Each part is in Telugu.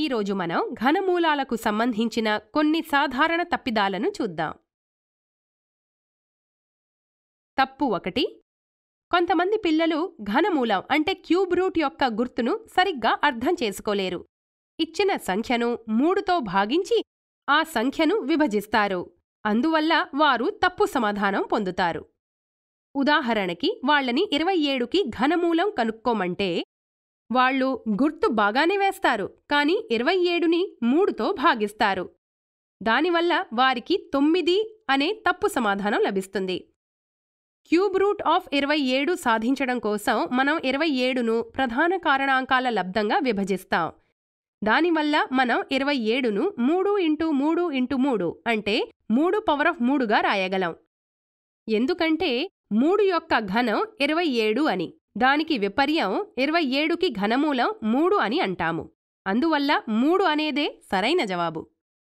ఈరోజు మనం ఘనమూలాలకు సంబంధించిన కొన్ని సాధారణ తప్పిదాలను చూద్దాం తప్పు ఒకటి కొంతమంది పిల్లలు ఘనమూలం అంటే క్యూబ్ రూట్ యొక్క గుర్తును సరిగ్గా అర్థం చేసుకోలేరు ఇచ్చిన సంఖ్యను మూడుతో భాగించి ఆ సంఖ్యను విభజిస్తారు అందువల్ల వారు తప్పు సమాధానం పొందుతారు ఉదాహరణకి వాళ్ళని ఇరవై ఏడుకి ఘనమూలం కనుక్కోమంటే వాళ్ళు గుర్తు బాగానే వేస్తారు కాని ఇరవై ఏడుని మూడుతో భాగిస్తారు దానివల్ల వారికి తొమ్మిది అనే తప్పు సమాధానం లభిస్తుంది క్యూబ్ రూట్ ఆఫ్ ఇరవై ఏడు సాధించడం కోసం మనం ఇరవై ఏడును ప్రధాన కారణాంకాల లబ్దంగా విభజిస్తాం దానివల్ల మనం ఇరవై ఏడును మూడు ఇంటూ మూడు ఇంటూ మూడు అంటే మూడు పవర్ ఆఫ్ మూడుగా రాయగలం ఎందుకంటే మూడు యొక్క ఘనం ఇరవై ఏడు అని దానికి విపర్యం ఇరవై ఏడుకి ఘనమూలం మూడు అని అంటాము అందువల్ల మూడు అనేదే సరైన జవాబు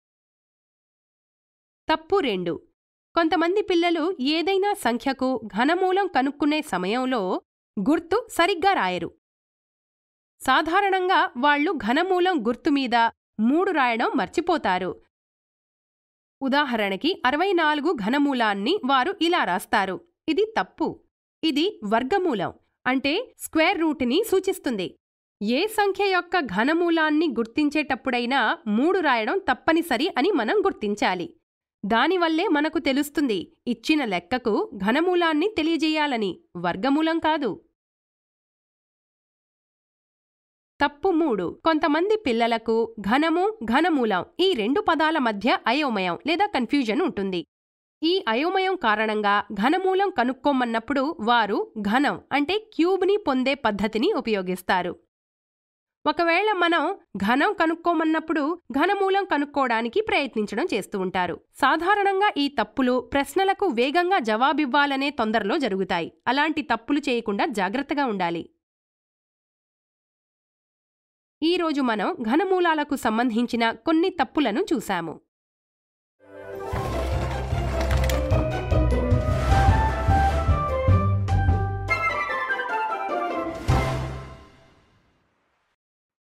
తప్పు రెండు కొంతమంది పిల్లలు ఏదైనా సంఖ్యకు ఘనమూలం కనుక్కునే సమయంలో గుర్తు సరిగ్గా రాయరు సాధారణంగా వాళ్ళు ఘనమూలం గుర్తు మీద మూడు రాయడం మర్చిపోతారు ఉదాహరణకి అరవై నాలుగు ఘనమూలాన్ని వారు ఇలా రాస్తారు ఇది తప్పు ఇది వర్గమూలం అంటే స్క్వేర్ రూట్ని సూచిస్తుంది ఏ సంఖ్య యొక్క ఘనమూలాన్ని గుర్తించేటప్పుడైనా మూడు రాయడం తప్పనిసరి అని మనం గుర్తించాలి దానివల్లే మనకు తెలుస్తుంది ఇచ్చిన లెక్కకు ఘనమూలాన్ని తెలియజేయాలని వర్గమూలం కాదు తప్పు మూడు కొంతమంది పిల్లలకు ఘనము ఘనమూలం ఈ రెండు పదాల మధ్య అయోమయం లేదా కన్ఫ్యూజన్ ఉంటుంది ఈ అయోమయం కారణంగా ఘనమూలం కనుక్కోమన్నప్పుడు వారు ఘనం అంటే క్యూబ్ని పొందే పద్ధతిని ఉపయోగిస్తారు ఒకవేళ మనం ఘనం కనుక్కోమన్నప్పుడు ఘనమూలం కనుక్కోవడానికి ప్రయత్నించడం చేస్తూ ఉంటారు సాధారణంగా ఈ తప్పులు ప్రశ్నలకు వేగంగా జవాబివ్వాలనే తొందరలో జరుగుతాయి అలాంటి తప్పులు చేయకుండా జాగ్రత్తగా ఉండాలి ఈరోజు మనం ఘనమూలాలకు సంబంధించిన కొన్ని తప్పులను చూశాము